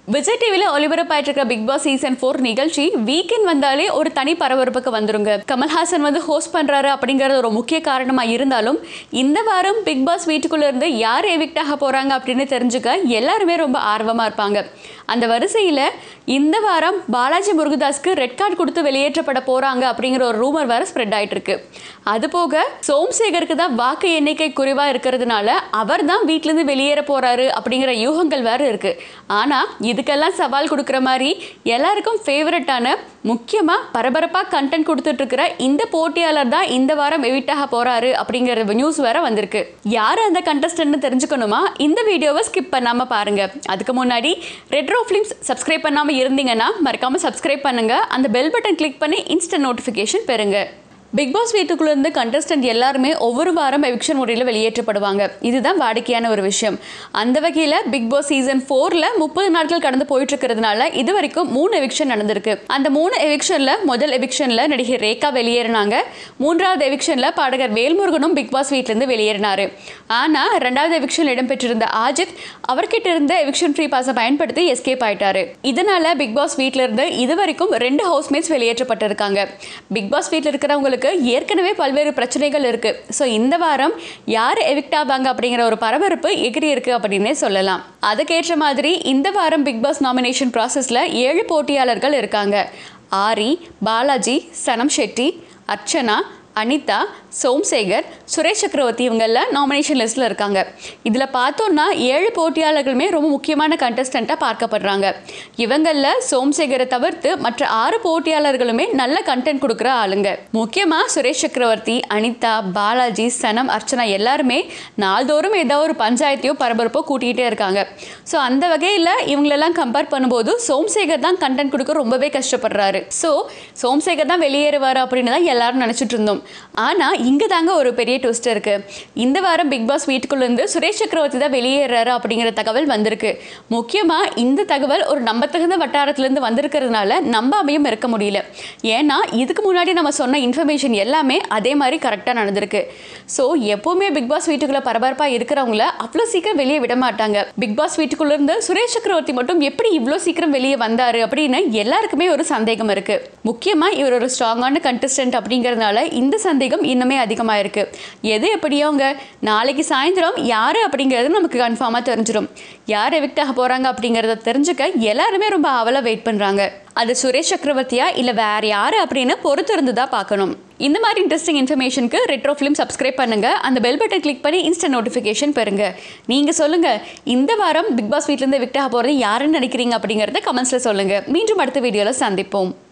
விஜய் டிவியில் ஒளிபரப்பாயிட்டு இருக்க பிக் பாஸ் சீசன் ஃபோர் நிகழ்ச்சி வீக்கெண்ட் வந்தாலே ஒரு தனி பரபரப்புக்கு வந்துருங்க கமல்ஹாசன் வந்து ஹோஸ்ட் பண்றாரு அப்படிங்கிறது ஒரு முக்கிய காரணமா இருந்தாலும் இந்த வாரம் பிக் பாஸ் வீட்டுக்குள்ள இருந்து யார் எவிக்ட் ஆக போறாங்க அப்படின்னு தெரிஞ்சுக்க எல்லாருமே ரொம்ப ஆர்வமா இருப்பாங்க அந்த வரிசையில் இந்த வாரம் பாலாஜி முருகதாஸ்க்கு ரெட் கார்டு கொடுத்து வெளியேற்றப்பட போறாங்க அப்படிங்கிற ஒரு ரூமர் வேற ஸ்ப்ரெட் ஆயிட்டு இருக்கு அது போக சோம்சேகருக்கு தான் வாக்கு எண்ணிக்கை குறைவா இருக்கிறதுனால அவர் தான் வீட்டிலேருந்து வெளியேற போறாரு அப்படிங்கிற யூகங்கள் வேற இருக்கு ஆனா இதுக்கெல்லாம் சவால் கொடுக்குற மாதிரி எல்லாருக்கும் ஃபேவரட்டான முக்கியமாக பரபரப்பாக கண்டென்ட் கொடுத்துட்டு இருக்கிற இந்த போட்டியாளர் தான் இந்த வாரம் எவிட்டாக போறாரு அப்படிங்கிற நியூஸ் வேற வந்திருக்கு யார் அந்த கண்டஸ்டன்ட்னு தெரிஞ்சுக்கணுமா இந்த வீடியோவை ஸ்கிப் பண்ணாம பாருங்க அதுக்கு முன்னாடி ரெட்ரோ ஃபிலிம்ஸ் சப்ஸ்கிரைப் பண்ணாம இருந்தீங்கன்னா மறக்காம சப்ஸ்கிரைப் பண்ணுங்க அந்த பெல் பட்டன் கிளிக் பண்ணி இன்ஸ்டன்ட் நோட்டிஃபிகேஷன் பெறுங்க பிக் பாஸ் வீட்டுக்குள்ள இருந்து கண்டஸ்டன்ட் எல்லாருமே ஒவ்வொரு வாரம் எவிக்ஷன் முறையில் வெளியேற்றப்படுவாங்க இதுதான் வாடிக்கையான ஒரு விஷயம் அந்த வகையில் பிக் பாஸ் சீசன் ஃபோரில் முப்பது நாட்கள் கடந்து போயிட்டு இருக்கிறதுனால இது வரைக்கும் மூணு எவிக்ஷன் நடந்திருக்கு அந்த மூணு எவிக்ஷனில் முதல் எவிக்ஷனில் நடிகர் ரேகா வெளியேறினாங்க மூன்றாவது எவிக்ஷனில் பாடகர் வேல்முருகனும் பிக் பாஸ் வீட்டிலேருந்து வெளியேறினார் ஆனால் ரெண்டாவது எவிக்ஷனில் இடம்பெற்றிருந்த ஆஜித் அவர்கிட்ட இருந்த எவிக்ஷன் ஃப்ரீ பாஸை பயன்படுத்தி எஸ்கேப் ஆயிட்டாரு இதனால பிக் பாஸ் வீட்டில இருந்து இது வரைக்கும் ரெண்டு ஹவுஸ்மேட்ஸ் வெளியேற்றப்பட்டிருக்காங்க பிக் பாஸ் வீட்டில் இருக்கிறவங்களுக்கு ஏற்கனவே பல்வேறு பிரச்சனைகள் இருக்கு ஸோ இந்த வாரம் யார் எவிக்ட் ஆவாங்க அப்படிங்கிற ஒரு பரபரப்பு எகிரி இருக்கு அப்படின்னே சொல்லலாம் அதுக்கேற்ற மாதிரி இந்த வாரம் பிக் பாஸ் நாமினேஷன் ப்ராசஸில் ஏழு போட்டியாளர்கள் இருக்காங்க ஆரி பாலாஜி சனம் ஷெட்டி அர்ச்சனா அனிதா சோம்சேகர் சுரேஷ் சக்கரவர்த்தி இவங்கெல்லாம் நாமினேஷன் லிஸ்ட்டில் இருக்காங்க இதில் பார்த்தோன்னா ஏழு போட்டியாளர்களுமே ரொம்ப முக்கியமான கண்டஸ்டண்ட்டாக பார்க்கப்படுறாங்க இவங்களில் சோம்சேகரை தவிர்த்து மற்ற ஆறு போட்டியாளர்களுமே நல்ல கண்டென்ட் கொடுக்குற ஆளுங்க முக்கியமாக சுரேஷ் சக்கரவர்த்தி அனிதா பாலாஜி சனம் அர்ச்சனா எல்லாருமே நாள்தோறும் ஏதோ ஒரு பஞ்சாயத்தையோ பரபரப்போ கூட்டிகிட்டே இருக்காங்க ஸோ அந்த வகையில் இவங்களெல்லாம் கம்பேர் பண்ணும்போது சோம்சேகர் தான் கண்டென்ட் கொடுக்க ரொம்பவே கஷ்டப்படுறாரு ஸோ சோம்சேகர் தான் வெளியேறுவார் அப்படின்னு தான் எல்லாரும் நினச்சிட்டு இருந்தோம் ஆனால் இங்கே தாங்க ஒரு பெரிய ட்விஸ்ட் இருக்கு இந்த வாரம் பிக் பாஸ் வீட்டுக்குள்ளேருந்து சுரேஷ் சக்கரவர்த்தி தான் வெளியேறாரு அப்படிங்கிற தகவல் வந்திருக்கு முக்கியமாக இந்த தகவல் ஒரு நம்பத்தகுந்த வட்டாரத்துலேருந்து வந்திருக்கிறதுனால நம்பாமையும் இருக்க முடியல ஏன்னா இதுக்கு முன்னாடி நம்ம சொன்ன இன்ஃபர்மேஷன் எல்லாமே அதே மாதிரி கரெக்டாக நடந்திருக்கு ஸோ எப்போவுமே பிக் பாஸ் வீட்டுக்குள்ளே பரபரப்பாக இருக்கிறவங்கள அவ்வளோ சீக்கிரம் வெளியே விட மாட்டாங்க பிக் பாஸ் வீட்டுக்குள்ளேருந்து சுரேஷ் சக்கரவர்த்தி மட்டும் எப்படி இவ்வளோ சீக்கிரம் வெளியே வந்தார் அப்படின்னு எல்லாருக்குமே ஒரு சந்தேகம் இருக்கு முக்கியமாக இவர் ஒரு ஸ்ட்ராங்கான கண்டஸ்டன்ட் அப்படிங்கிறதுனால இந்த சந்தேகம் இன்னுமே அதிகமாக இருக்கு எது எப்படியோங்க நாளைக்கு சாயந்தரம் யார் அப்படிங்கிறது நமக்கு கன்ஃபார்மாக தெரிஞ்சிடும் யார் எவிக்ட் ஆக போகிறாங்க அப்படிங்கிறத தெரிஞ்சுக்க எல்லாருமே ரொம்ப ஆவலாக வெயிட் பண்ணுறாங்க அது சுரேஷ் சக்கரவர்த்தியா இல்லை வேற யார் அப்படின்னு பொறுத்து இருந்து தான் பார்க்கணும் இந்த மாதிரி இன்ட்ரெஸ்டிங் இன்ஃபர்மேஷனுக்கு ரெட்ரோ ஃபிலிம் சப்ஸ்கிரைப் பண்ணுங்க அந்த பெல் பட்டன் கிளிக் பண்ணி இன்ஸ்டன்ட் நோட்டிஃபிகேஷன் பெறுங்க நீங்க சொல்லுங்க இந்த வாரம் பிக் பாஸ் வீட்டிலேருந்து விக்ட் ஆக போகிறது யாருன்னு நினைக்கிறீங்க அப்படிங்கிறத கமெண்ட்ஸில் சொல்லுங்க மீண்டும் அடுத்த வீடியோவில் சந்திப்போம்